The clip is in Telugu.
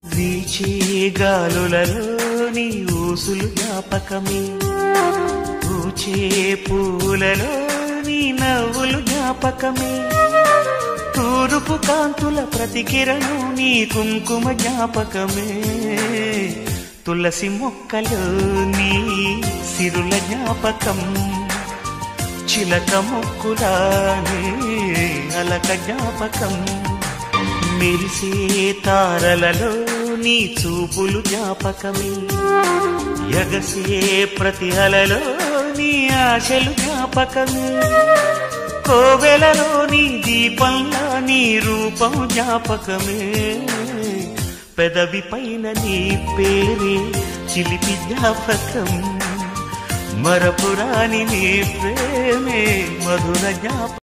వీచే గాలులలో నీ ఊసులు జ్ఞాపకమే పూచే పూలలో నీ నవ్వులు జ్ఞాపకమే తూరుపు కాంతుల ప్రతికిరణం నీ కుంకుమ జ్ఞాపకమే తులసి మొక్కలో నీ సిరుల జ్ఞాపకం చిలక మొక్కులానే అలక జ్ఞాపకం మెరిసే తారలలో నీ చూపులు జ్ఞాపకమే ఎగసే ప్రతి అలలో నీ ఆశలు జ్ఞాపకమే కోవెలలో నీ దీపంలో నీ రూపం జ్ఞాపకమే పెదవి పైన నీ పేరే చిలిపి జ్ఞాపకం మరపురాని నీ ప్రేమే మధుర జ్ఞాపకం